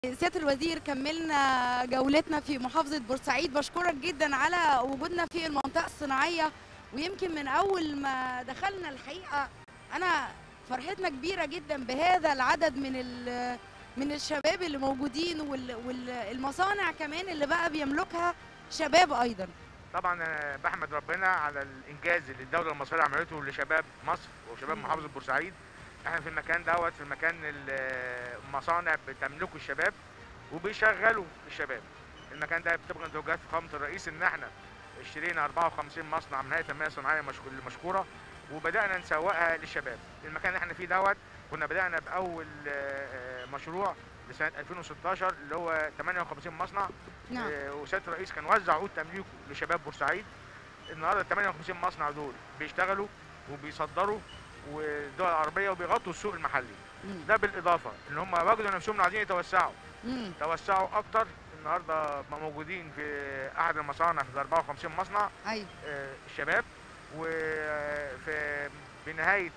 سياده الوزير كملنا جولتنا في محافظه بورسعيد بشكرك جدا على وجودنا في المنطقه الصناعيه ويمكن من اول ما دخلنا الحقيقه انا فرحتنا كبيره جدا بهذا العدد من ال- من الشباب اللي موجودين والمصانع كمان اللي بقى بيملكها شباب ايضا طبعا انا بحمد ربنا على الانجاز اللي الدوله المصريه عملته لشباب مصر وشباب مم. محافظه بورسعيد احنا في المكان دوت في المكان ال- المصانع بتملكه الشباب وبيشغلوا الشباب المكان ده طبقا لتوجيهات فخامه الرئيس ان احنا اشترينا 54 مصنع من هيئه التنميه الصناعيه مشكو- مشكوره وبدانا نسوقها للشباب المكان اللي احنا فيه دوت كنا بدانا باول آه، آه، مشروع لسنه 2016 اللي هو 58 مصنع نعم آه، وسياده الرئيس كان وزع عقود تمليكه لشباب بورسعيد النهارده ال 58 مصنع دول بيشتغلوا وبيصدروا والدول العربيه وبيغطوا السوق المحلي مم. ده بالاضافه ان هم وجدوا نفسهم عايزين يتوسعوا مم. توسعوا اكتر النهارده ما موجودين في احد المصانع في ال 54 مصنع ايوه آه، الشباب وفي بنهايه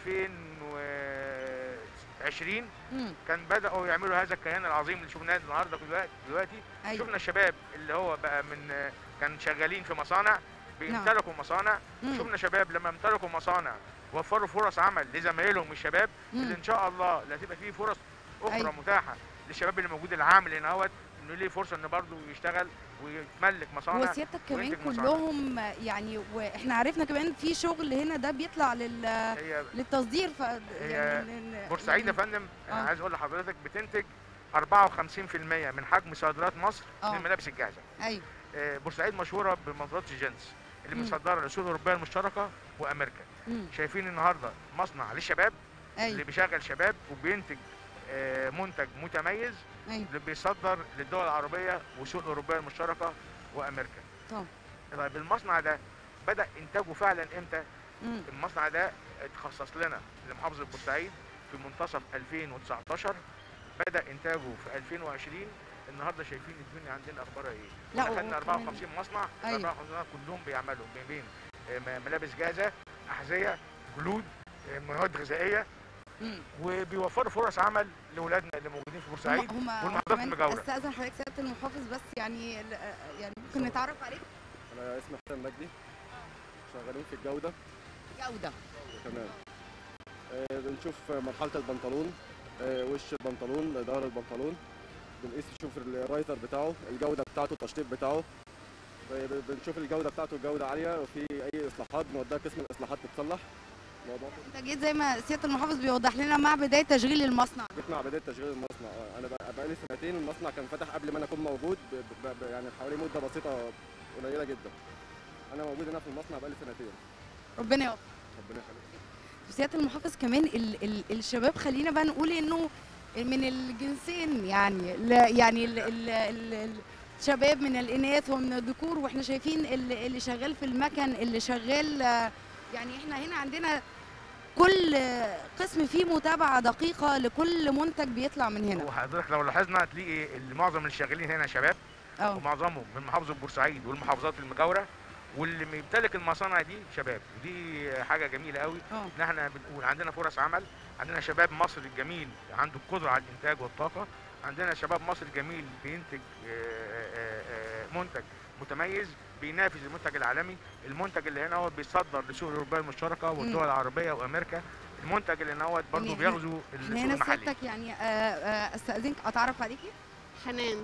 2020 مم. كان بداوا يعملوا هذا الكيان العظيم اللي شفناه النهارده دلوقتي دلوقتي ايوه شفنا الشباب اللي هو بقى من كان شغالين في مصانع بيمتلكوا مصانع مم. شفنا شباب لما امتلكوا مصانع وفروا فرص عمل لزمايلهم الشباب مم. اللي ان شاء الله اللي هتبقى فيه فرص اخرى أيوة. متاحه للشباب اللي موجود العامل هنا اهوت انه ليه فرصه انه برضه يشتغل ويتملك مصانع وسيادتك كمان وينتج مصانع. كلهم يعني واحنا عرفنا كمان في شغل هنا ده بيطلع لل هي للتصدير ف هي يعني بورسعيد يا فندم انا آه. عايز اقول لحضرتك بتنتج 54% من حجم صادرات مصر آه. من الملابس الجاهزه ايوه آه، بورسعيد مشهوره بمنتجات الجنس اللي مم. مصدره للسوق الاوروبيه المشتركه وامريكا مم. شايفين النهارده مصنع للشباب اللي ايوه بيشغل شباب وبينتج آه، منتج متميز ايوه اللي بيصدر للدول العربيه والسوق الاوروبيه المشتركه وامريكا طبعا طيب المصنع ده بدا انتاجه فعلا امتى مم. المصنع ده اتخصص لنا لمحافظه بورسعيد في منتصف 2019 بدا انتاجه في 2020 النهارده شايفين الدنيا عندنا اخبارها ايه لا، احنا خدنا وكمان- 54 مصنع ال أيوة. 54 مصنع كلهم بيعملوا ما بين آه، م- ملابس جاهزه احذيه جلود آه، مواد غذائيه مم. وبيوفروا فرص عمل لاولادنا اللي موجودين في بورسعيد هم والمحافظات كمان المجاورة. استاذن حضرتك سياده المحافظ بس يعني ال- يعني ممكن نتعرف عليك انا اسمي حسين مجدي شغالين في الجوده جوده تمام آه بنشوف مرحله البنطلون آه وش البنطلون ظهر البنطلون بنقيس نشوف الرايتر بتاعه الجوده بتاعته التشطيب بتاعه ب- بنشوف الجوده بتاعته الجوده عاليه وفي اي اصلاحات بنوديها قسم الاصلاحات تتصلح موضوع انت جيت زي ما سياده المحافظ بيوضح لنا مع بدايه تشغيل المصنع جيت مع بدايه تشغيل المصنع آه، انا بقى- بقالي سنتين المصنع كان فتح قبل ما انا اكون موجود ب- ب- ب- يعني حوالي مده بسيطه قليله جدا انا موجود هنا في المصنع بقالي سنتين ربنا يوفقك ربنا يخليك سياده المحافظ كمان ال ال الشباب خلينا بقى نقول انه من الجنسين يعني لا يعني ال ال ال الشباب من الاناث ومن الذكور واحنا شايفين ال- اللي شغال في المكن اللي شغال آه، يعني احنا هنا عندنا كل آه، قسم فيه متابعه دقيقه لكل منتج بيطلع من هنا وحضرتك لو لاحظنا هتلاقي ال- معظم اللي شغالين هنا شباب اه ومعظمهم من محافظه بورسعيد والمحافظات المجاوره واللي بيمتلك المصانع دي شباب ودي حاجه جميله قوي اه ان احنا بنقول عندنا فرص عمل عندنا شباب مصر الجميل عنده القدره على الانتاج والطاقه عندنا شباب مصر الجميل بينتج آه، آه، آه، منتج متميز بينافس المنتج العالمي المنتج اللي هنا هو بيصدر للسوق الاوروبيه المشتركه والدول العربيه وامريكا المنتج اللي هنا هو برضه يعني بيغزو احنا السوق هنا المحلي سيادتك يعني آه، آه، استاذنك اتعرف عليكي حنان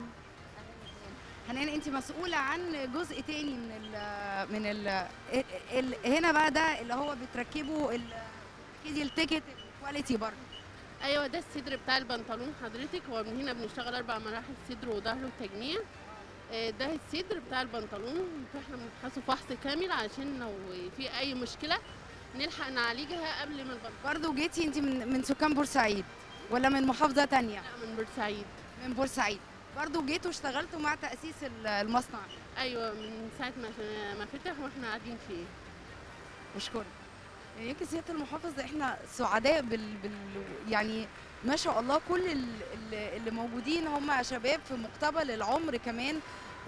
حنان انت مسؤوله عن جزء تاني من ال من ال ال هنا بقى ده اللي هو بتركبه ال- اكيد التيكت الكواليتي برضه ايوه ده الصدر بتاع البنطلون حضرتك هو من هنا بنشتغل اربع مراحل صدر وظهر وتجميع آه، ده الصدر بتاع البنطلون احنا بنفحصه فحص كامل عشان لو في اي مشكله نلحق نعالجها قبل ما البنطلون برضه جيتي انت من من سكان بورسعيد ولا من محافظه تانية لا، من بورسعيد من بورسعيد برضه جيتوا اشتغلتوا مع تاسيس ال- المصنع ايوه من ساعه ما ما فتح واحنا قاعدين فيه مشكورة يعني يمكن سياده المحافظ احنا سعداء بال, بال يعني ما شاء الله كل ال- ال- اللي موجودين هم شباب في مقتبل العمر كمان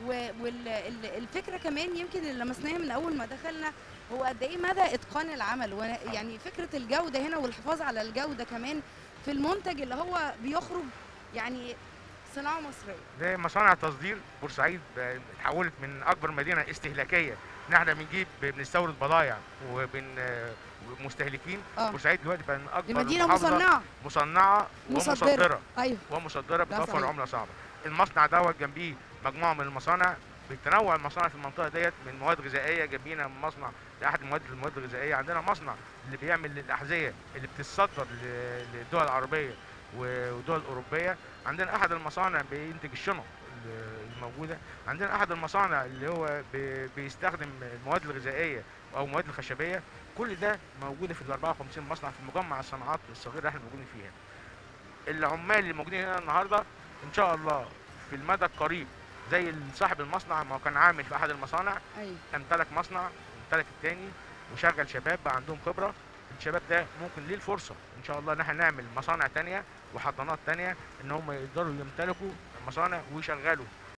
والفكره كمان يمكن اللي لمسناها من اول ما دخلنا هو قد ايه مدى اتقان العمل ويعني فكره الجوده هنا والحفاظ على الجوده كمان في المنتج اللي هو بيخرج يعني صناعه مصريه زي مصانع تصدير بورسعيد بقى- اتحولت من اكبر مدينه استهلاكيه ان احنا بنجيب بنستورد بضايع وبن مستهلكين اه بورسعيد دلوقتي بقى من دي اكبر مدينه محافظة مصنعه مصنعه مصدرة. ومصدره ايوه ومصدره ده بتوفر صحيح. عمله صعبه المصنع دوت جنبيه مجموعه من المصانع بتنوع المصانع في المنطقه ديت من مواد غذائيه جنبينا من مصنع لاحد المواد المواد الغذائيه عندنا مصنع اللي بيعمل الاحذيه اللي بتتصدر ل- للدول العربيه و- والدول الاوروبيه عندنا احد المصانع بينتج الشنط ال- الموجوده عندنا احد المصانع اللي هو بي- بيستخدم المواد الغذائيه او المواد الخشبيه كل ده موجوده في ال 54 مصنع في مجمع الصناعات الصغيره اللي احنا موجودين فيها العمال اللي موجودين هنا النهارده ان شاء الله في المدى القريب زي صاحب المصنع ما هو كان عامل في احد المصانع ايوه امتلك مصنع امتلك التاني وشغل شباب بقى عندهم خبره الشباب ده ممكن ليه الفرصه ان شاء الله ان احنا نعمل مصانع تانية وحضانات تانية ان هم يقدروا يمتلكوا المصانع ويشغلوا